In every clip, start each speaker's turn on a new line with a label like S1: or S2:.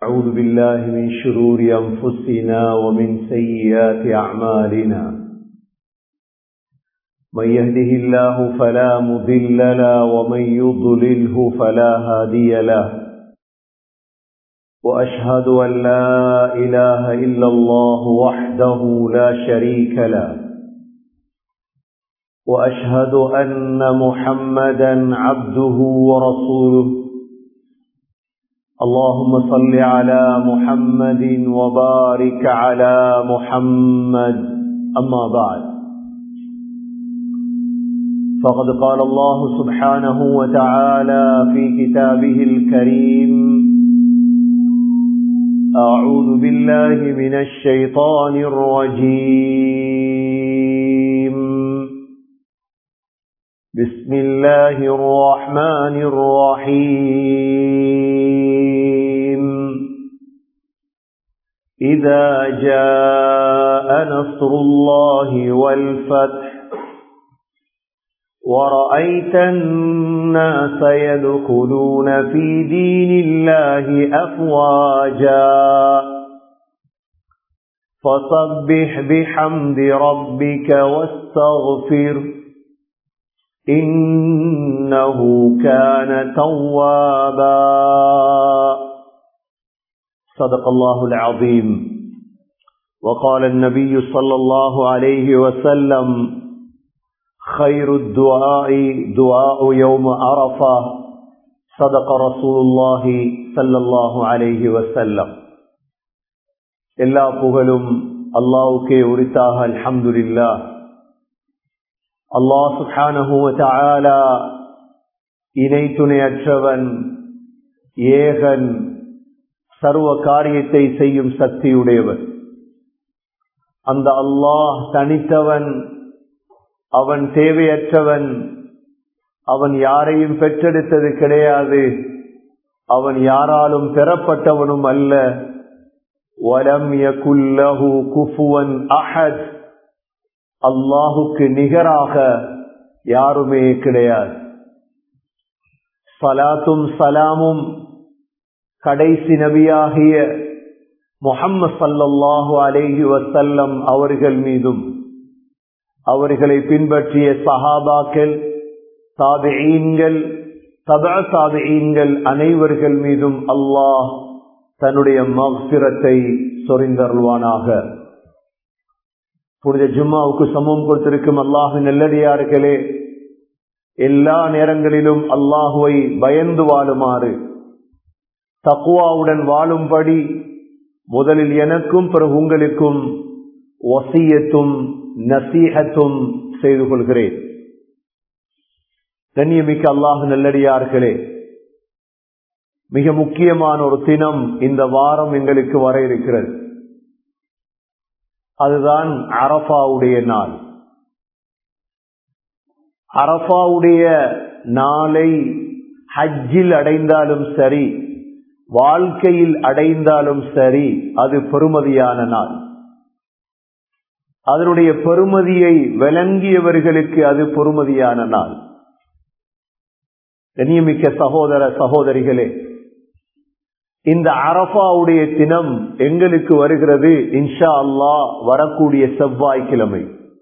S1: أعوذ بالله من شرور أنفسنا ومن سيئات أعمالنا من يهده الله فلا مضل له ومن يضلله فلا هادي له وأشهد أن لا إله إلا الله وحده لا شريك له وأشهد أن محمدا عبده ورسوله اللهم صل على محمد وبارك على محمد أما بعد فقد قال الله سبحانه وتعالى في كتابه الكريم أعوذ بالله من الشيطان الرجيم بسم الله الرحمن الرحيم إذا جاء نصر الله والفتح ورأيت الناس يدخلون في دين الله أفواجا فصبح بحمد ربك واستغفر إنه كان توابا صدق الله العظيم وقال النبي صلى الله عليه وسلم خير الدعاء دعاء يوم عرفة صدق رسول الله صلى الله عليه وسلم எல்லா புகழும் அல்லாவுக்கே உரித்தாக அல்ஹம்துலில்லா அல்லாஹ் சுஹானஹூவ இணை துணையற்றவன் ஏகன் சர்வ காரியத்தை செய்யும் சக்தியுடையவன் அந்த அல்லாஹ் தனித்தவன் அவன் தேவையற்றவன் அவன் யாரையும் பெற்றெடுத்தது கிடையாது அவன் யாராலும் பெறப்பட்டவனும் அல்ல வலம் யகுல்லஹு குஃபுவன் அஹத் அல்லாஹுக்கு நிகராக யாருமே கிடையாது சலாத்தும் சலாமும் கடைசி நபியாகிய முகம்மது சல்லாஹூ அலேஹி வசல்லம் அவர்கள் மீதும் அவர்களை பின்பற்றிய சஹாபாக்கள் தாபியீன்கள் தபா தாபியீன்கள் அனைவர்கள் மீதும் அல்லாஹ் தன்னுடைய மக்சிரத்தை சொரிந்தருள்வானாக புனித ஜும்மாவுக்கு சமூகம் கொடுத்திருக்கும் அல்லாஹு நெல்லடியார்களே எல்லா நேரங்களிலும் அல்லாஹுவை பயந்து வாழுமாறு தக்குவாவுடன் வாழும்படி முதலில் எனக்கும் பிறகு உங்களுக்கும் வசியத்தும் நசீகத்தும் செய்து கொள்கிறேன் கண்ணியமிக்க அல்லாஹு நல்லடியார்களே மிக முக்கியமான ஒரு தினம் இந்த வாரம் எங்களுக்கு வர இருக்கிறது அதுதான் அரபாவுடைய நாள் அரபாவுடைய நாளை ஹஜ்ஜில் அடைந்தாலும் சரி வாழ்க்கையில் அடைந்தாலும் சரி அது பெருமதியான நாள் அதனுடைய பெருமதியை விளங்கியவர்களுக்கு அது பொறுமதியான நாள் கண்ணியமிக்க சகோதர சகோதரிகளே இந்த அரபாவுடைய தினம் எங்களுக்கு வருகிறது இன்ஷா அல்லா வரக்கூடிய செவ்வாய்க்கிழமை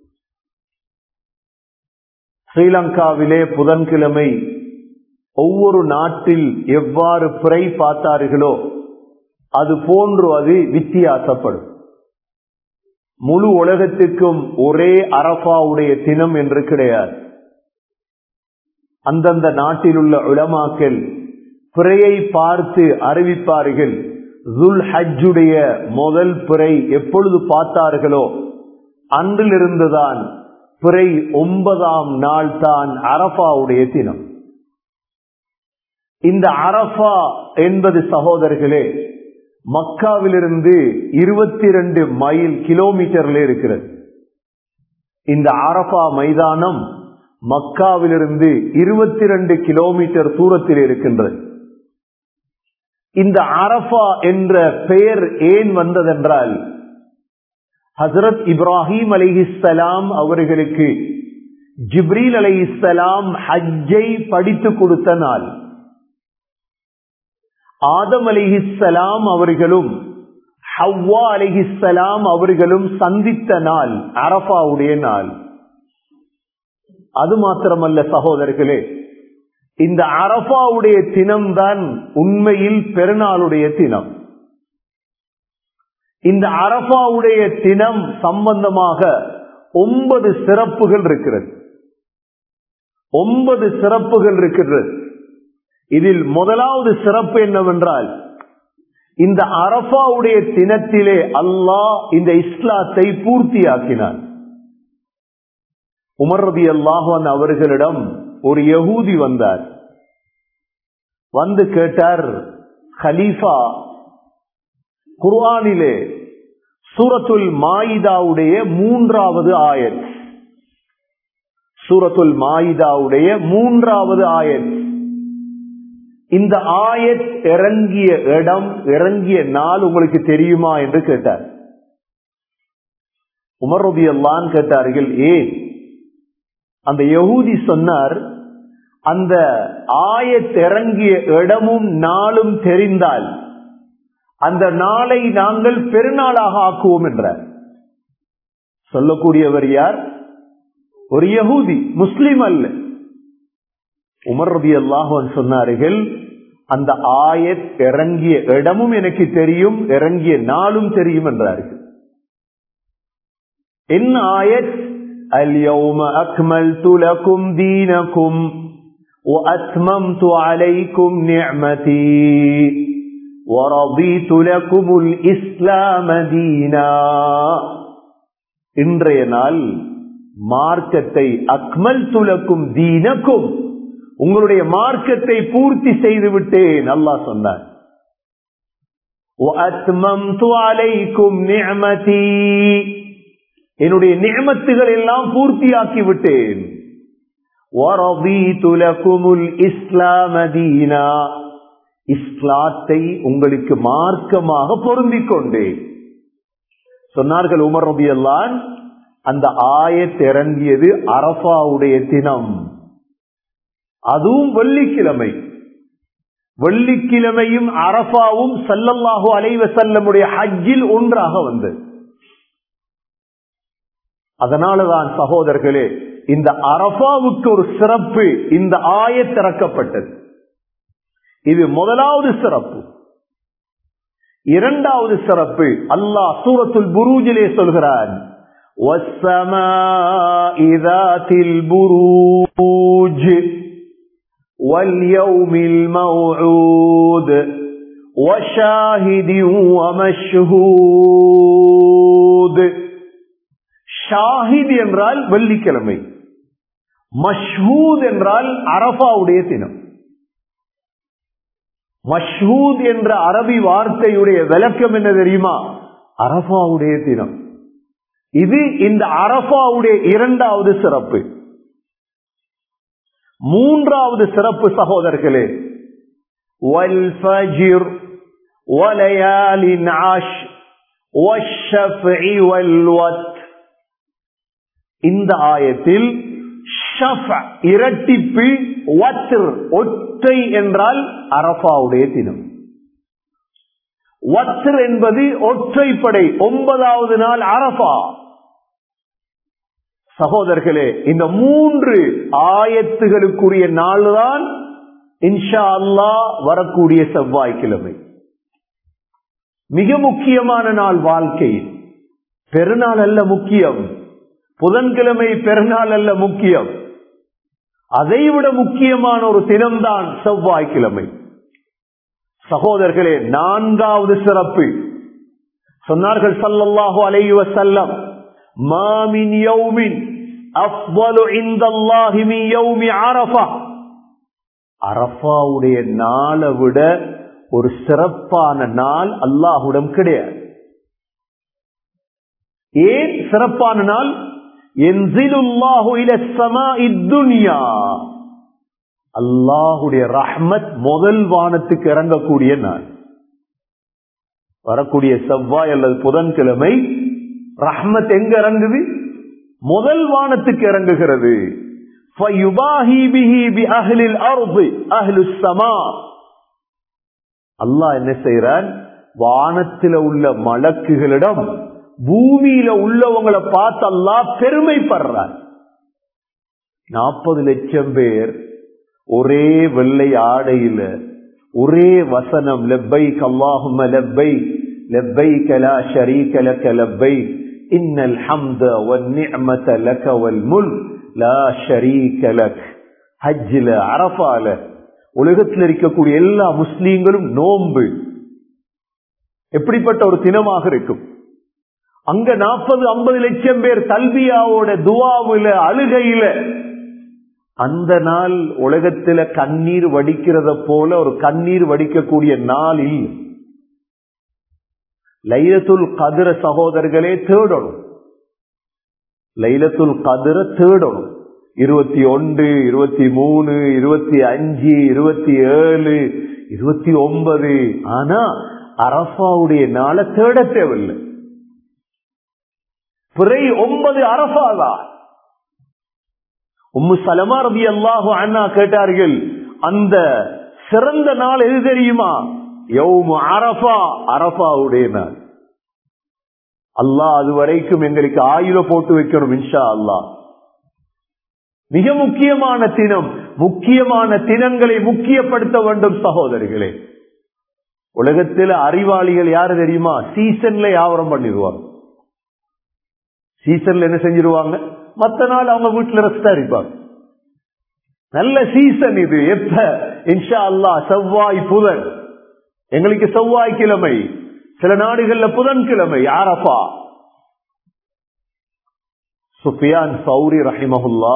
S1: ஸ்ரீலங்காவிலே புதன்கிழமை ஒவ்வொரு நாட்டில் எவ்வாறு பிறை பார்த்தார்களோ அது போன்று அது வித்தியாசப்படும் முழு உலகத்துக்கும் ஒரே அரபாவுடைய தினம் என்று கிடையாது அந்தந்த நாட்டில் உள்ள உளமாக்கல் பிறையை பார்த்து அறிவிப்பார்கள் ஜுல் ஹஜ்ஜுடைய முதல் பிறை எப்பொழுது பார்த்தார்களோ அன்றிலிருந்துதான் பிறை ஒன்பதாம் நாள் தான் அரபாவுடைய தினம் இந்த அரபா என்பது சகோதரர்களே மக்காவிலிருந்து இருபத்தி ரெண்டு மைல் கிலோமீட்டர்ல இருக்கிறது இந்த அரபா மைதானம் மக்காவிலிருந்து இருபத்தி ரெண்டு கிலோமீட்டர் தூரத்தில் இருக்கின்றது இந்த அரபா என்ற பெயர் ஏன் வந்ததென்றால் ஹசரத் இப்ராஹிம் அலிஹிஸ்லாம் அவர்களுக்கு ஜிப்ரீல் அலிஹிஸ்லாம் ஹஜ்ஜை படித்து கொடுத்த நாள் ஆதம் அலிஹிஸ்ஸலாம் அவர்களும் ஹவ்வா அலிஹிஸ்ஸலாம் அவர்களும் சந்தித்த நாள் அரபாவுடைய நாள் அது மாத்திரமல்ல சகோதரர்களே இந்த அரபாவுடைய தினம்தான் உண்மையில் பெருநாளுடைய தினம் இந்த அரபாவுடைய தினம் சம்பந்தமாக ஒன்பது சிறப்புகள் இருக்கிறது ஒன்பது சிறப்புகள் இருக்கிறது இதில் முதலாவது சிறப்பு என்னவென்றால் இந்த அரபாவுடைய தினத்திலே அல்லாஹ் இந்த இஸ்லாத்தை பூர்த்தியாக்கினார் உமர் ரபி அல்லாஹான் அவர்களிடம் ஒரு யகூதி வந்தார் வந்து கேட்டார் ஹலீஃபா குர்ஆனிலே சூரத்துல் மாயிதாவுடைய மூன்றாவது ஆயத் சூரத்துல் மாயிதாவுடைய மூன்றாவது ஆயத் இந்த ஆயத் இறங்கிய இடம் இறங்கிய நாள் உங்களுக்கு தெரியுமா என்று கேட்டார் உமர் ரபி அல்லான் கேட்டார்கள் ஏன் அந்த யகூதி சொன்னார் அந்த ஆயத் இறங்கிய இடமும் நாளும் தெரிந்தால் அந்த நாளை நாங்கள் பெருநாளாக ஆக்குவோம் என்றார் சொல்லக்கூடியவர் யார் ஒரு யகூதி முஸ்லிம் அல்ல உமர் ரபி அல்லாஹன் சொன்னார்கள் அந்த ஆயத் இறங்கிய இடமும் எனக்கு தெரியும் இறங்கிய நாளும் தெரியும் என்றார்கள் என்ன ஆயத் اليوم أكملت لكم دينكم وأتممت عليكم نعمتي ورضيت لكم الإسلام دينا இன்றைய நாள் மார்க்கத்தை அக்மல் துலக்கும் தீனக்கும் உங்களுடைய மார்க்கத்தை பூர்த்தி செய்து விட்டேன் அல்லாஹ் சொன்னார் என்னுடைய நியமத்துகள் எல்லாம் பூர்த்தியாக்கி விட்டேன் இஸ்லாமதீனா இஸ்லாத்தை உங்களுக்கு மார்க்கமாக பொருந்திக் கொண்டேன் சொன்னார்கள் உமர் ரபி அல்லான் அந்த ஆயத் இறங்கியது அரபாவுடைய தினம் அதுவும் வெள்ளிக்கிழமை வெள்ளிக்கிழமையும் அரபாவும் சல்லல்லாஹு அலைவ செல்லமுடைய ஹஜ்ஜில் ஒன்றாக வந்தது அதனாலதான் சகோதரர்களே இந்த அரபாவுக்கு ஒரு சிறப்பு இந்த ஆய திறக்கப்பட்டது இது முதலாவது சிறப்பு இரண்டாவது சிறப்பு அல்லாஹ் சூரத்துல் புரூஜிலே சொல்கிறான் واليوم الموعود وشاهد ومشهود ஷாஹித் என்றால் வெள்ளிக்கிழமை மஷ்ஹூத் என்றால் அரபாவுடைய தினம் மஷ்ஹூத் என்ற அரபி வார்த்தையுடைய விளக்கம் என்ன தெரியுமா அரபாவுடைய தினம் இது இந்த அரபாவுடைய இரண்டாவது சிறப்பு மூன்றாவது சிறப்பு சகோதரர்களே வல்ஃபஜிர் வலயாலின் ஆஷ் والشفع والوتر இந்த ஆயத்தில் இரட்டிப்பு வத்திர் ஒற்றை என்றால் அரபாவுடைய தினம் வத்திர் என்பது ஒற்றைப்படை ஒன்பதாவது நாள் அரபா சகோதரர்களே இந்த மூன்று ஆயத்துகளுக்குரிய நாள் தான் இன்ஷா அல்லா வரக்கூடிய செவ்வாய்க்கிழமை மிக முக்கியமான நாள் வாழ்க்கையில் பெருநாள் அல்ல முக்கியம் புதன்கிழமை பெருநாள் அல்ல முக்கியம் அதைவிட முக்கியமான ஒரு தினம்தான் செவ்வாய்க்கிழமை சகோதரர்களே நான்காவது சிறப்பு சொன்னார்கள் சல்லல்லாஹு அலைஹி வஸல்லம் மாமின் யௌமின் அஃவலு இந்தல்லாஹி மின் யௌமி அரஃபா அரஃபாவுடைய நாளை விட ஒரு சிறப்பான நாள் அல்லாஹுடம் கிடையாது ஏன் சிறப்பான நாள் அல்லாஹுடைய ரஹ்மத் முதல் வானத்துக்கு இறங்கக்கூடிய நாள் வரக்கூடிய செவ்வாய் அல்லது புதன்கிழமை ரஹ்மத் எங்க இறங்குது முதல் வானத்துக்கு இறங்குகிறது அல்லாஹ் என்ன செய்யறான் வானத்தில உள்ள மலக்குகளிடம் பூமியில உள்ளவங்களை பார்த்து அல்லாஹ் பெருமைப்படுறான் நாற்பது லட்சம் பேர் ஒரே வெள்ளை ஆடையில ஒரே வசனம் லெப்பை கல்லாஹும லெப்பை லெப்பை கலா ஷரீக லக லெப்பை இன்னல் ஹம்த வன்னிஅமத லக வல் முல்க் லா ஷரீக லக் ஹஜ்ல அரஃபால உலகத்தில் இருக்கக்கூடிய எல்லா முஸ்லீம்களும் நோன்பு எப்படிப்பட்ட ஒரு தினமாக இருக்கும் அங்க நாற்பது ஐம்பது லட்சம் பேர் தல்பியாவோட துவாவுல அழுகையில அந்த நாள் உலகத்துல கண்ணீர் வடிக்கிறத போல ஒரு கண்ணீர் வடிக்கக்கூடிய நாளில் லைலத்துல் கதிர சகோதரர்களே தேடணும் லைலத்துல் கதிர தேடணும் இருபத்தி ஒன்று இருபத்தி மூணு இருபத்தி அஞ்சு இருபத்தி ஏழு இருபத்தி ஒன்பது ஆனா அரபாவுடைய நாளை தேட தேவையில்லை பிறை ஒன்பது அரபாதான் உம்மு சலமா ரபி அல்லாஹு அண்ணா கேட்டார்கள் அந்த சிறந்த நாள் எது தெரியுமா யௌமு அரபா அரபாவுடைய நாள் அல்லாஹ் அது வரைக்கும் எங்களுக்கு ஆயுள போட்டு வைக்கணும் இன்ஷா அல்லாஹ் மிக முக்கியமான தினம் முக்கியமான தினங்களை முக்கியப்படுத்த வேண்டும் சகோதரிகளே உலகத்தில் அறிவாளிகள் யாரு தெரியுமா சீசன்ல வியாபாரம் பண்ணிடுவாங்க சீசன்ல என்ன செஞ்சிருவாங்க மத்த நாள் அவங்க வீட்டுல ரெஸ்டா இருப்பாங்க நல்ல சீசன் இது எப்ப இன்ஷா அல்லா செவ்வாய் புதன் எங்களுக்கு செவ்வாய் கிழமை சில நாடுகள்ல புதன் கிழமை அரபா சுஃபியான் சௌரி ரஹிமஹுல்லா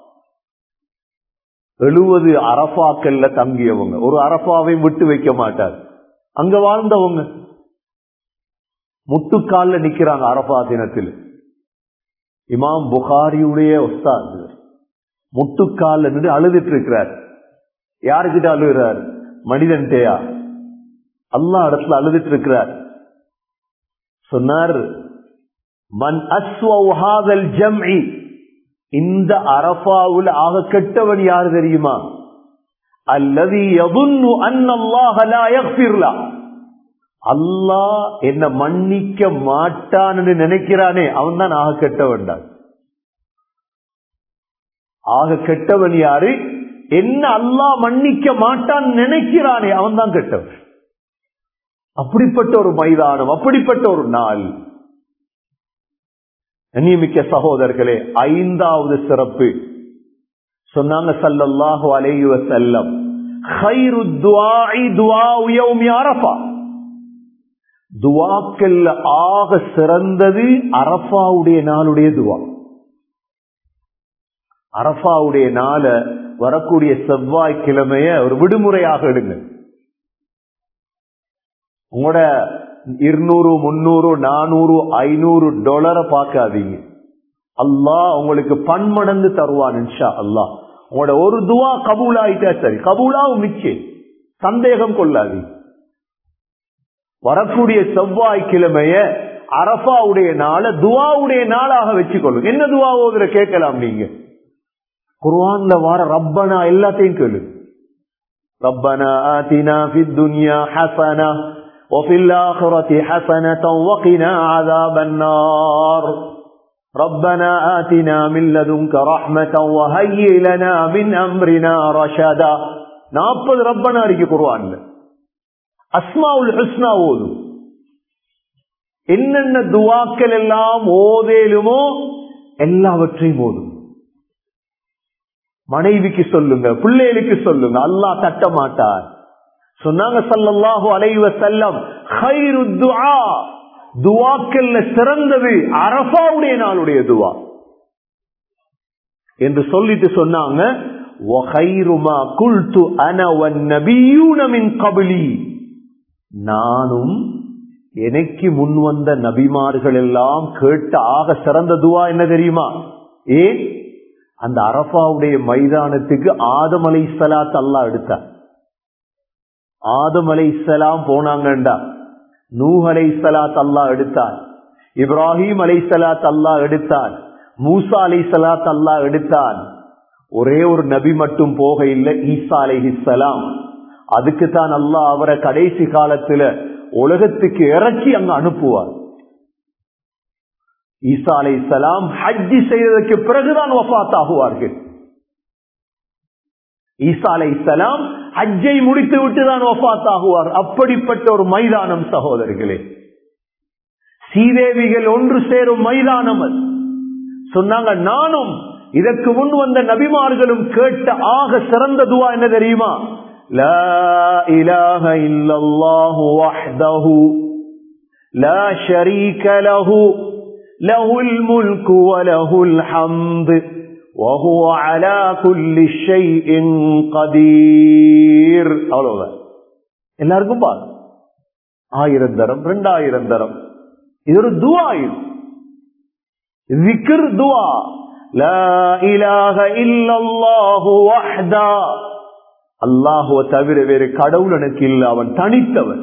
S1: எழுபது அரபாக்கள்ல தங்கியவங்க ஒரு அரபாவையும் விட்டு வைக்க மாட்டார் அங்க வாழ்ந்தவங்க முட்டுக்கால்ல நிக்கிறாங்க அரபா தினத்தில் இமாம் புகாரியுடைய உஸ்தாத் முட்டுக்கால நின்று அழுதுட்டு இருக்கிறார் யாருக்கிட்ட அழுகிறார் மனிதன்டேயா அல்லா இடத்துல அழுதுட்டு இருக்கிறார் சொன்னார் மன் அஸ்வல் ஜம்இ இந்த அரபாவுல ஆக கெட்டவன் யார் தெரியுமா அல்லது எதுன்னு அன்னல்லாஹ லா யக்ஃபிர்லா அல்லாஹ் என்ன மன்னிக்க மாட்டான்னு நினைக்கிறானே அவன் தான் ஆக கெட்டவன் தான் ஆக கெட்டவன் யாரு என்ன அல்லாஹ் மன்னிக்க மாட்டான் நினைக்கிறானே அவன் தான் கெட்டவன் அப்படிப்பட்ட ஒரு மைதானம் அப்படிப்பட்ட ஒரு நாள் நியமிக்க சகோதரர்களே ஐந்தாவது சிறப்பு சொன்னாங்க சல்லல்லாஹு அலைஹி வஸல்லம் خير الدعاء دعاء يوم عرفه துவாக்கல்ல ஆக சிறந்தது அரபாவுடைய நாளுடைய துவா அரபாவுடைய நாள வரக்கூடிய செவ்வாய் கிழமைய ஒரு விடுமுறையாக எடுங்க உங்களோட இருநூறு முன்னூறு நானூறு ஐநூறு டாலரை பார்க்காதீங்க அல்லாஹ் உங்களுக்கு பன்மடங்கு தருவான் இன்ஷா அல்லாஹ் உங்களோட ஒரு துவா கபூல் ஆயிட்டா சரி கபூலாவும் நிச்சயம் சந்தேகம் கொள்ளாதீங்க வரக்கூடிய செவ்வாய் கிழமைய அரபாவுடைய நாள துவாவுடைய நாளாக வச்சுக்கொள்ளும் என்ன துவா ஓதுற கேட்கலாம் நீங்க குர்வான்ல வார ரப்பனா எல்லாத்தையும் கேளு ربنا آتنا في الدنيا حسنة وفي الآخرة حسنة وقنا عذاب النار ربنا آتنا من لدنك رحمة وهيئ لنا من أمرنا رشدا நாற்பது ரப்பனா இருக்கு குர்வான்ல அஸ்மாவுல் ஹுஸ்னா ஓதும் என்னென்ன துவாக்கள் எல்லாம் ஓதேலுமோ எல்லாவற்றையும் ஓதும் மனைவிக்கு சொல்லுங்க பிள்ளைகளுக்கு சொல்லுங்க அல்லாஹ் தட்ட மாட்டார் சொன்னாங்க சல்லல்லாஹு அலைவ செல்லம் துவாக்கல்ல சிறந்தது அரபாவுடைய நாளுடைய துவா என்று சொல்லிட்டு சொன்னாங்க நானும் எனக்கு முன் வந்த நபிமார்கள் எல்லாம் கேட்ட ஆக சிறந்த துவா என்ன தெரியுமா ஏன் அந்த அரபாவுடைய மைதானத்துக்கு ஆதம் அலை சலாத் அல்லா எடுத்தார் ஆதம் அலை சலாம் போனாங்கண்டா நூ அலை சலாத் அல்லா எடுத்தார் இப்ராஹிம் அலை சலாத் அல்லா எடுத்தார் மூசா அலை சலாத் அல்லா எடுத்தான் ஒரே ஒரு நபி மட்டும் போக இல்லை ஈசா அலைஹிஸ்லாம் அதுக்கு தான் அல்லாஹ் அவரை கடைசி காலத்துல உலகத்துக்கு இறக்கி அங்க அனுப்புவார் ஈசா அலை சலாம் ஹஜ்ஜி செய்ததற்கு பிறகுதான் வஃத் ஆகுவார்கள் ஈசா அலை சலாம் ஹஜ்ஜை முடித்து விட்டுதான் வஃத் ஆகுவார் அப்படிப்பட்ட ஒரு மைதானம் சகோதரர்களே சீதேவிகள் ஒன்று சேரும் மைதானம் அது சொன்னாங்க நானும் இதற்கு முன் வந்த நபிமார்களும் கேட்ட ஆக சிறந்த துவா என்ன தெரியுமா لا إله إلا الله وحده لا شريك له له الملك وله الحمد وهو على كل شيء قدير அவ்வளவுதான் எல்லாருக்கும் பாரு ஆயிரம் தரம் ரெண்டாயிரம் தரம் இது ஒரு துவா இது ذكر துவா لا إله إلا الله وحده அல்லாஹுவ தவிர வேறு கடவுள் எனக்கு இல்ல அவன் தனித்தவன்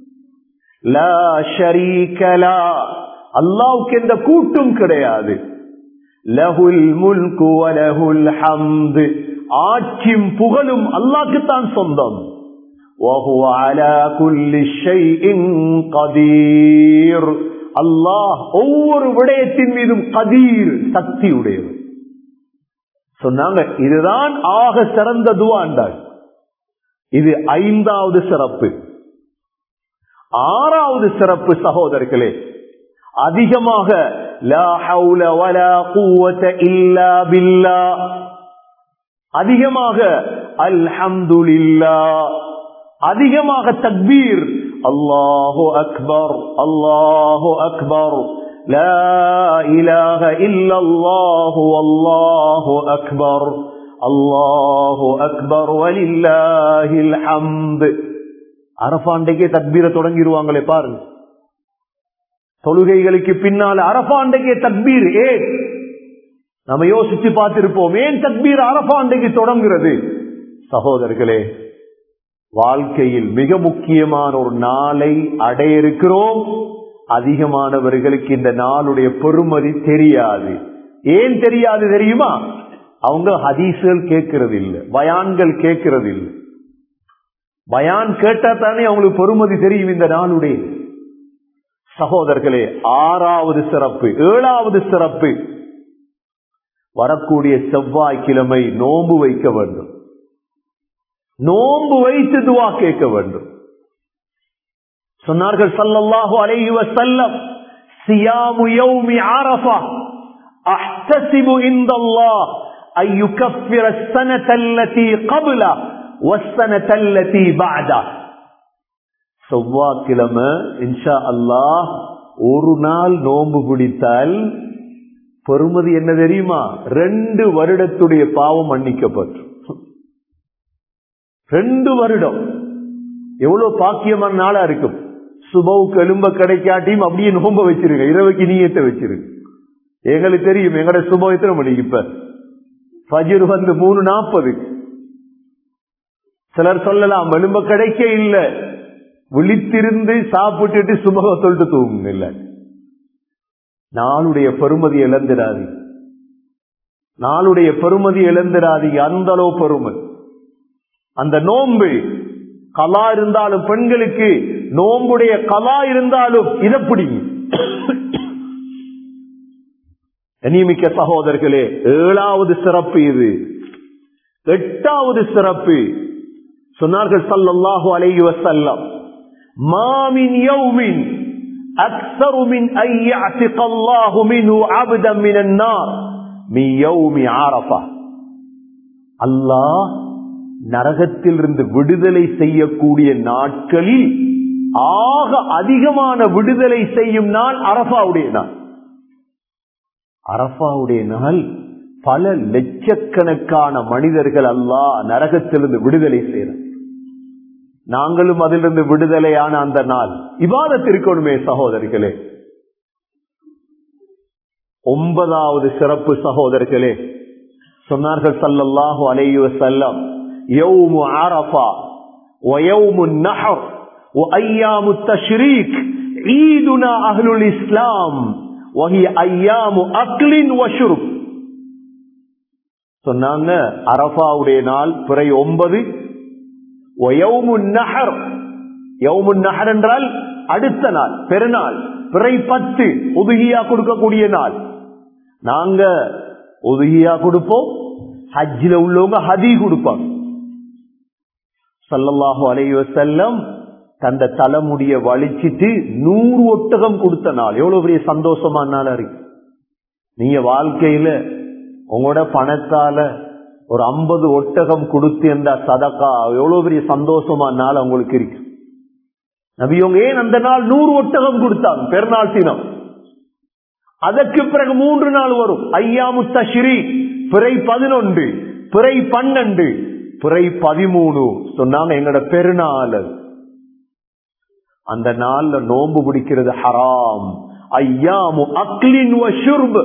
S1: அல்லாவுக்கு எந்த கூட்டும் கிடையாது லஹுல் முல்கு வலஹுல் ஹம்து ஆட்சியும் புகழும் அல்லாஹ்க்குத்தான் சொந்தம் وهو على كل شيء قدير அல்லாஹ் ஒவ்வொரு விடயத்தின் மீதும் கதீர் சக்தி உடையவர் சொன்னாங்க இதுதான் ஆக சிறந்த துவாண்டாள் இது ஐந்தாவது சிறப்பு ஆறாவது சிறப்பு சகோதரர்களே அதிகமாக அதிகமாக அல்ஹம்துலில்லா அதிகமாக தக்பீர் அல்லாஹு அக்பர் அல்லாஹு அக்பர் لا إله إلا الله والله أكبر الله أكبر ولله الحمد அரபாண்டைக்கே தக்பீர தொடங்கிடுவாங்களே பாருங்க தொழுகைகளுக்கு பின்னால் அரபாண்டைக்கே தக்பீர் ஏன் நம்ம யோசிச்சு பார்த்திருப்போம் ஏன் தக்பீர் அரபாண்டைக்கு தொடங்குகிறது சகோதரர்களே வாழ்க்கையில் மிக முக்கியமான ஒரு நாளை அடைய இருக்கிறோம் அதிகமானவர்களுக்கு இந்த நாளுடைய பெருமதி தெரியாது ஏன் தெரியாது தெரியுமா அவங்க ஹதீசுகள் கேட்கறது இல்லை பயான்கள் கேட்கறது இல்லை பயான் கேட்டா தானே அவங்களுக்கு பெருமதி தெரியும் இந்த நாளுடைய சகோதரர்களே ஆறாவது சிறப்பு ஏழாவது சிறப்பு வரக்கூடிய செவ்வாய்க்கிழமை நோன்பு வைக்க வேண்டும் நோன்பு வைத்து துவா கேட்க வேண்டும் சொன்னார்கள் சல்லல்லாஹு அலைஹி வஸல்லம் சியாமு யௌமி அரஃபா அஹ்தசிபு இன்தல்லாஹ் أن يكفر السنة التي قبله والسنة التي بعده செவ்வாய்க்கிழமை இன்ஷா அல்லாஹ் ஒரு நாள் நோன்பு பிடித்தால் பெருமதி என்ன தெரியுமா ரெண்டு வருடத்துடைய பாவம் மன்னிக்கப்பட்டு ரெண்டு வருடம் எவ்வளவு பாக்கியமான நாளா இருக்கும் சுபவுக்கு எலும்ப கிடைக்காட்டியும் அப்படியே நோம்ப வச்சிருங்க இரவுக்கு நீயத்தை வச்சிருங்க எங்களுக்கு தெரியும் எங்கட சுபம் எத்தனை மணிக்கு இப்ப ஃபஜிர் வந்து மூணு நாற்பது சிலர் சொல்லலாம் எலும்ப கிடைக்க இல்ல விழித்திருந்து சாப்பிட்டுட்டு சுபக சொல்லிட்டு தூங்குங்க இல்ல நாளுடைய பெருமதி இழந்துடாது நாளுடைய பெருமதி இழந்துடாதீங்க அந்த அளவு பெருமை அந்த நோன்பு கலா இருந்தாலும் பெண்களுக்கு நோம்புடைய கலா இருந்தாலும் இதை பிடிங்க நியமிக்க சகோதரர்களே ஏழாவது சிறப்பு இது எட்டாவது சிறப்பு சொன்னார்கள் சல்லல்லாஹு அலைஹி வஸல்லம் மாமின் யௌமின் أكثر من أن يعتق الله منه عبدا من النار من يوم عرفة الله நரகத்திலிருந்து விடுதலை செய்யக்கூடிய நாட்களில் ஆக அதிகமான விடுதலை செய்யும் நாள் அரபாவுடைய நாள் அரபாவுடைய நாள் பல லட்சக்கணக்கான மனிதர்கள் அல்லா நரகத்திலிருந்து விடுதலை செய்யற நாங்களும் அதிலிருந்து விடுதலையான அந்த நாள் இவாதத்திற்கணுமே சகோதரிகளே ஒன்பதாவது சிறப்பு சகோதரர்களே சொன்னார்கள் சல்லல்லாஹு அலைஹி வஸல்லம் يوم عرفة ويوم النحر وأيام التشريك عيدنا أهل الإسلام وهي أيام أكل وشرب சொன்னாங்க அரபாவுடைய நாள் பிறை ஒன்பது ஒயவுமுன் நகர் யவுமுன் நகர் என்றால் அடுத்த நாள் பெருநாள் பிறை பத்து உதுகியா கொடுக்கக்கூடிய நாள் நாங்க உதுகியா கொடுப்போம் ஹஜ்ஜில உள்ளவங்க ஹதி கொடுப்பாங்க சல்லல்லாஹு அலைஹி வஸல்லம் தந்த தலைமுடிய வலிச்சிட்டு நூறு ஒட்டகம் கொடுத்த நாள் எவ்வளவு பெரிய சந்தோஷமான நாள் இருக்கு நீங்க வாழ்க்கையில உங்களோட பணத்தால ஒரு ஐம்பது ஒட்டகம் கொடுத்து என்ற சதக்கா எவ்வளவு பெரிய சந்தோஷமான நாள் உங்களுக்கு இருக்கு நபியவங்க ஏன் அந்த நாள் நூறு ஒட்டகம் கொடுத்தாங்க பெருநாள் தினம் அதற்கு பிறகு மூன்று நாள் வரும் ஐயாமு தஷ்ரீ பிறை பதினொன்று பிறை பன்னெண்டு பிறை பதிமூணு சொன்னாங்க எங்களோட பெருநாள் அது. அந்த நாள்ல நோன்பு பிடிக்கிறது ஹராம் ஐயாமு அக்லின் வஷுர்ப்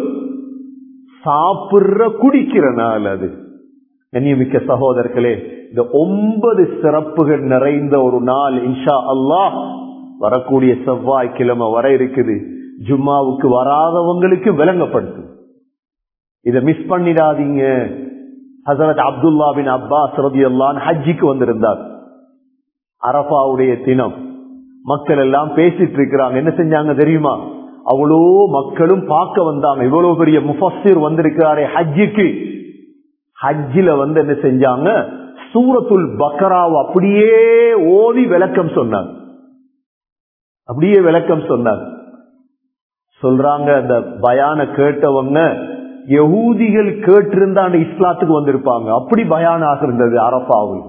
S1: சாப்பிடுற குடிக்கிற நாள் அது கண்ணியமிக்க சகோதரர்களே இந்த ஒன்பது சிறப்புகள் நிறைந்த ஒரு நாள் இன்ஷா அல்லாஹ் வரக்கூடிய செவ்வாய்க்கிழமை வர இருக்குது ஜும்மாவுக்கு வராதவங்களுக்கு விளங்கப்படுத்தும் இதை மிஸ் பண்ணிடாதீங்க ஹசரத் அப்துல்லா பின் அப்பாஸ் ரதி அல்லான் ஹஜ்ஜிக்கு வந்திருந்தார் அரபாவுடைய தினம் மக்கள் எல்லாம் பேசிட்டு இருக்கிறாங்க என்ன செஞ்சாங்க தெரியுமா அவ்வளோ மக்களும் பார்க்க வந்தாங்க இவ்வளவு பெரிய முஃபஸிர் வந்திருக்கிறாரே ஹஜ்ஜிக்கு ஹஜ்ஜில வந்து என்ன செஞ்சாங்க சூரத்துல் பக்கராவ் அப்படியே ஓதி விளக்கம் சொன்னாங்க அப்படியே விளக்கம் சொன்னாங்க சொல்றாங்க அந்த பயான கேட்டவங்க யகூதிகள் கேட்டிருந்தா அந்த இஸ்லாத்துக்கு வந்திருப்பாங்க அப்படி பயானாக இருந்தது அரபாவில்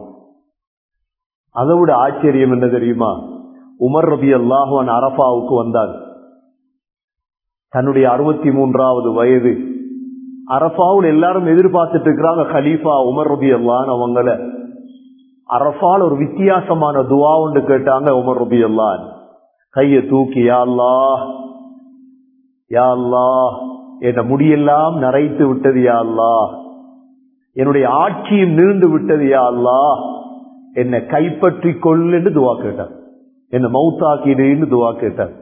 S1: அதை விட ஆச்சரியம் என்ன தெரியுமா உமர் ரபி அல்லாஹுவன் அரபாவுக்கு வந்தார் தன்னுடைய அறுபத்தி மூன்றாவது வயது அரபாவில் எல்லாரும் எதிர்பார்த்துட்டு இருக்கிறாங்க கலீஃபா உமர் ரபி அல்லான் அவங்கள அரபால் ஒரு வித்தியாசமான துவா ஒன்று கேட்டாங்க உமர் ரபி அல்லான் கைய தூக்கி யா அல்லாஹ் யா அல்லாஹ் என் முடியெல்லாம் நரைத்து விட்டது யா அல்லாஹ் என்னுடைய ஆட்சியும் நீண்டு விட்டது யா அல்லாஹ் என்னை கைப்பற்றி கொள்ளுன்னு துவா கேட்டார் என்ன மவுத்தாக்கிடுன்னு துவா கேட்டார்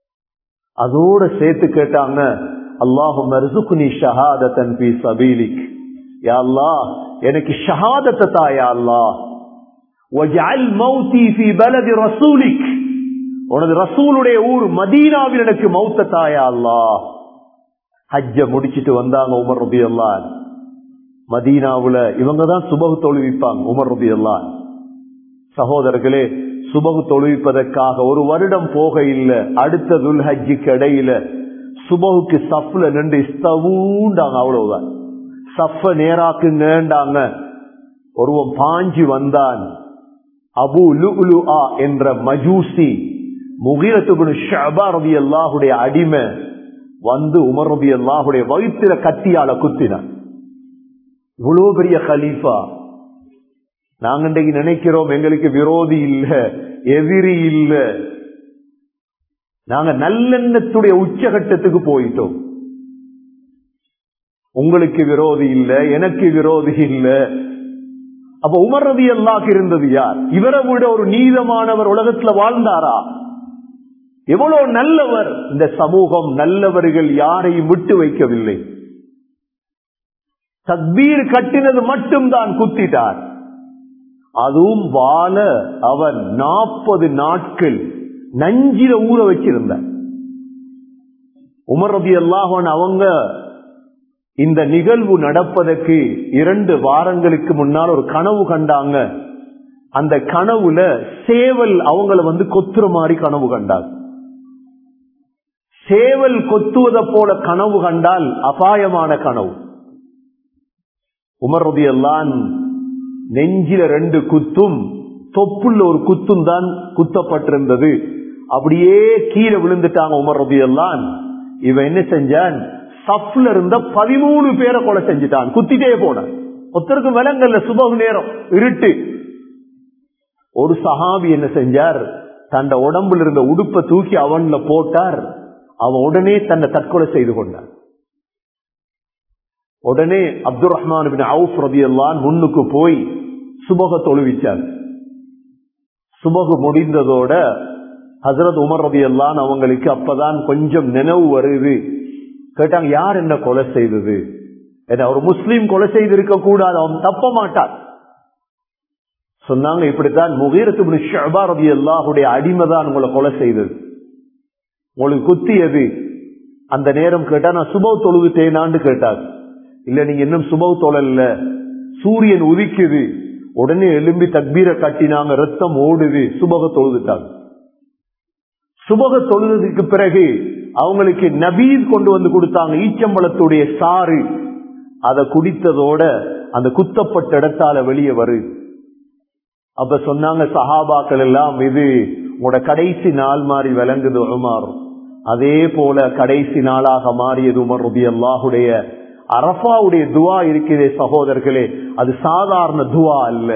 S1: அதோட சேர்த்து கேட்டாங்க அல்லாஹும் ரிசுக்குனி ஷஹாதத்தன் பி சபீலிக் யா அல்லாஹ் எனக்கு ஷஹாதத்தை தா யா அல்லாஹ் வஜஅல் மௌதி ஃபீ பலதி ரசூலிக் உனது ரசூலுடைய ஊர் மதீனாவில் எனக்கு மௌத்த தாயா அல்லாஹ் ஹஜ்ஜ முடிச்சிட்டு வந்தாங்க உமர் ரபி அல்லான் மதீனாவுல இவங்க தான் சுபகு தொழுவிப்பாங்க உமர் ரபி அல்லான் சகோதரர்களே சுபகு தொழுவிப்பதற்காக ஒரு வருடம் போக இல்ல அடுத்த துல் ஹஜ்ஜிக்கு இடையில சுபகுக்கு சஃப்ல நின்று இஸ்தவூண்டாங்க அவ்வளவுதான் சஃப நேராக்குங்கண்டாங்க ஒருவன் பாஞ்சி வந்தான் அபு லுலு என்ற மஜூசி முகிரத்துபுன் ஷபா ரபி அல்லாஹுடைய அடிமை வந்து உமர் ரபி அல்லாஹுடைய வயிற்றுல கத்தியால குத்தினான் இவ்வளவு பெரிய கலீஃபா நாங்க இன்றைக்கு நினைக்கிறோம் எங்களுக்கு விரோதி இல்ல எதிரி இல்ல நாங்க நல்லெண்ணத்துடைய உச்சகட்டத்துக்கு போயிட்டோம் உங்களுக்கு விரோதி இல்ல எனக்கு விரோதி இல்ல அப்ப உமர் ரவி அல்லாஹ் இருந்தது யார் இவரை விட ஒரு நீதமானவர் உலகத்துல வாழ்ந்தாரா எவ்வளவு நல்லவர் இந்த சமூகம் நல்லவர்கள் யாரையும் விட்டு வைக்கவில்லை தக்பீர் கட்டினது மட்டும்தான் குத்திட்டார் அதுவும் வாழ அவன் நாற்பது நாட்கள் நஞ்சில ஊற வச்சிருந்தார் உமர் ரபி அல்லாஹன் அவங்க இந்த நிகழ்வு நடப்பதற்கு இரண்டு வாரங்களுக்கு முன்னால் ஒரு கனவு கண்டாங்க அந்த கனவுல சேவல் அவங்கள வந்து கொத்துற மாதிரி கனவு கண்டாங்க சேவல் கொத்துவதை போல கனவு கண்டால் அபாயமான கனவு உமர் ரபி அல்லான் நெஞ்சில ரெண்டு குத்தும் தொப்புள்ள ஒரு குத்தும் தான் குத்தப்பட்டிருந்தது அப்படியே கீழே விழுந்துட்டாங்க உமர் ரபி அல்லான் இவன் என்ன செஞ்சான் சப்ல இருந்த பதிமூணு பேரை கொலை செஞ்சுட்டான் குத்திட்டே போனான் ஒருத்தருக்கு விலங்கல்ல சுபகு நேரம் இருட்டு ஒரு சஹாபி என்ன செஞ்சார் தந்த உடம்புல இருந்த உடுப்பை தூக்கி அவன்ல போட்டார் அவன் உடனே தன்னை தற்கொலை செய்து கொண்டான் உடனே அப்துல் ரஹ்மான் அவுப் ரபி அல்லான் முன்னுக்கு போய் சுபக தொழுவிச்சார் சுபகு முடிந்ததோட ஹசரத் உமர் ரபி அல்லான் அவங்களுக்கு அப்பதான் கொஞ்சம் நினைவு வருது கேட்டாங்க யார் என்ன கொலை செய்தது ஒரு முஸ்லீம் கொலை செய்திருக்க கூடாது அவன் தப்ப மாட்டான் சொன்னாங்க இப்படித்தான் முகீரத்து ஷபா ரவி அல்லாஹுடைய அடிமைதான் உங்களை கொலை செய்தது உங்களுக்கு குத்தியது அந்த நேரம் கேட்டா நான் சுபவ் தொழுவிட்டேனான்னு கேட்டார் இல்ல நீங்க இன்னும் சுபவ் தொழல்ல சூரியன் உதிக்குது உடனே எலும்பி தக்பீரை கட்டினாங்க ரத்தம் ஓடுது சுபக தொழுதுட்டாங்க சுபக தொழுதுக்கு பிறகு அவங்களுக்கு நபீத் கொண்டு வந்து கொடுத்தாங்க ஈச்சம்பளத்துடைய சாறு அதை குடித்ததோட அந்த குத்தப்பட்ட இடத்தால வெளியே வருது அப்ப சொன்னாங்க சஹாபாக்கள் எல்லாம் இது உங்களோட கடைசி நாள் மாறி விளங்குது உமார் அதே போல கடைசி நாளாக மாறியது உமர் ரபி அல்லாஹுடைய அரபாவுடைய துவா இருக்கிறதே சகோதரர்களே அது சாதாரண துவா அல்ல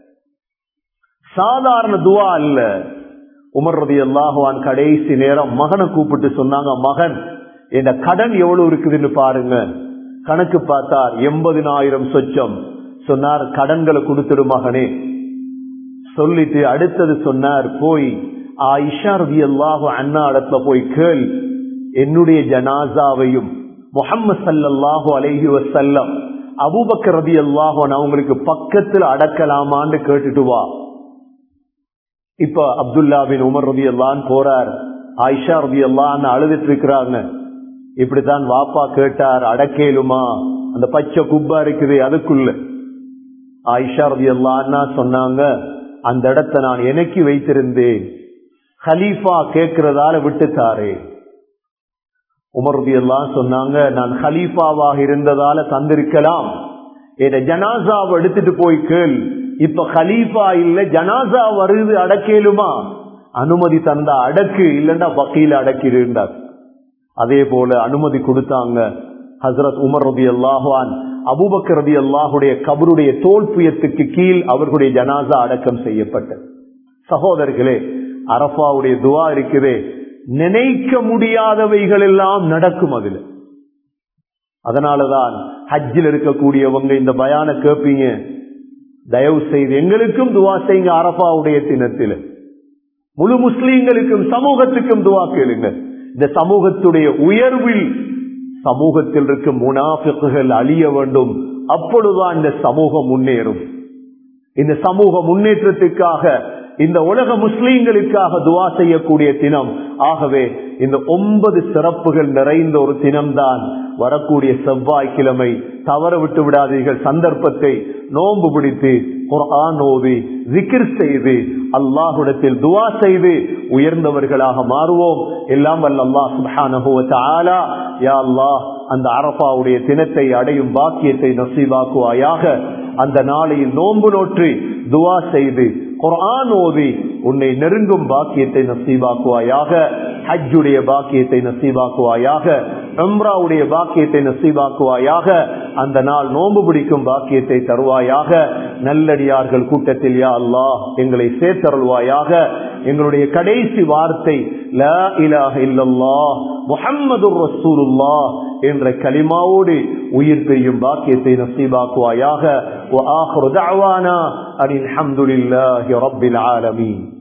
S1: சாதாரண துவா அல்ல உமர் ரதி அல்லாஹுவான் கடைசி நேரம் மகனை கூப்பிட்டு சொன்னாங்க மகன் என் கடன் எவ்வளவு இருக்குதுன்னு பாருங்க கணக்கு பார்த்தார் எண்பதினாயிரம் சொச்சம் சொன்னார் கடன்களை கொடுத்துடு மகனே சொல்லிட்டு அடுத்தது சொன்னார் போய் ஆயிஷா ரதி அல்லாஹு அண்ணா இடத்துல போய் கேள் என்னுடைய ஜனாசாவையும் முகம்மது சல்லாஹூ அலஹி வசல்லம் அபூபக்கர் ரதி அல்லாஹன் அவங்களுக்கு பக்கத்தில் அடக்கலாமான்னு கேட்டுட்டு வா இப்ப அப்துல்லா பின் உமர் ரதி அல்லான் போறார் ஆயிஷா ரதி அல்லான்னு அழுதுட்டு இருக்கிறாங்க இப்படித்தான் வாப்பா கேட்டார் அடக்கேலுமா அந்த பச்சை குப்பா இருக்குது அதுக்குள்ள ஆயிஷா ரதி அல்லான்னா சொன்னாங்க அந்த இடத்தை நான் எனக்கு வைத்திருந்தேன் ஹலீஃபா கேட்கிறதால விட்டுத்தாரே உமர்தி எல்லாம் சொன்னாங்க நான் ஹலீஃபாவாக இருந்ததால தந்திருக்கலாம் என் ஜனாசாவை எடுத்துட்டு போய் கேள் இப்ப ஹலீஃபா இல்ல ஜனாசா வருது அடக்கேலுமா அனுமதி தந்தா அடக்கு இல்லண்டா வக்கீல அடக்கிருந்தார் அதே போல அனுமதி கொடுத்தாங்க ஹசரத் உமர் ரபி அல்லாஹான் அபுபக்கர் ரபி அல்லாஹுடைய கபருடைய தோல் புயத்துக்கு கீழ் அவர்களுடைய ஜனாசா அடக்கம் செய்யப்பட்டது சகோதரர்களே அரபாவுடைய துவா இருக்குதே நினைக்க முடியாதவைகள் எல்லாம் நடக்கும் அதுல அதனாலதான் ஹஜ்ஜில் இருக்கக்கூடியவங்க இந்த பயான கேட்பீங்க தயவு செய்து எங்களுக்கும் துவா செய்யுங்க அரபாவுடைய தினத்தில் முழு முஸ்லீம்களுக்கும் சமூகத்துக்கும் துவா கேளுங்க இந்த சமூகத்துடைய உயர்வில் சமூகத்தில் இருக்கும் முனாஃபிக்குகள் அழிய வேண்டும் அப்பொழுதுதான் இந்த சமூகம் முன்னேறும் இந்த சமூக முன்னேற்றத்துக்காக இந்த உலக முஸ்லீம்களுக்காக துவா செய்யக்கூடிய தினம் ஆகவே இந்த ஒன்பது சிறப்புகள் நிறைந்த ஒரு தினம்தான் வரக்கூடிய செவ்வாய்க்கிழமை தவற விட்டு விடாதீர்கள் சந்தர்ப்பத்தை நோன்பு பிடித்து குர்ஆன் ஓதி ஜிகிர் செய்து அல்லாஹுடத்தில் துவா செய்து உயர்ந்தவர்களாக மாறுவோம் எல்லாம் வல்ல அல்லாஹ் சுப்ஹானஹு வ தஆலா யா அல்லாஹ் அந்த அரபாவுடைய தினத்தை அடையும் பாக்கியத்தை நசீவாக்குவாயாக அந்த நாளையில் நோன்பு நோற்றி துவா செய்து குர்ஆன் ஓதி உன்னை நெருங்கும் பாக்கியத்தை நசீவாக்குவாயாக ஹஜ்ஜுடைய பாக்கியத்தை நசீவாக்குவாயாக உம்ராவுடைய பாக்கியத்தை நசீவாக்குவாயாக அந்த நாள் நோன்பு பிடிக்கும் பாக்கியத்தை தருவாயாக நல்லடியார்கள் கூட்டத்தில் யா அல்லாஹ் எங்களை சேர்த்தருள்வாயாக எங்களுடைய கடைசி வார்த்தை லா இலாஹ இல்லல்லாஹ் முஹம்மது ரசூலுல்லாஹ் என்ற கலிமாவோடு உயிர் பெய்யும் பாக்கியத்தை நசீபாக்குவாயாக وآخر دعوانا أن الحمد لله رب العالمين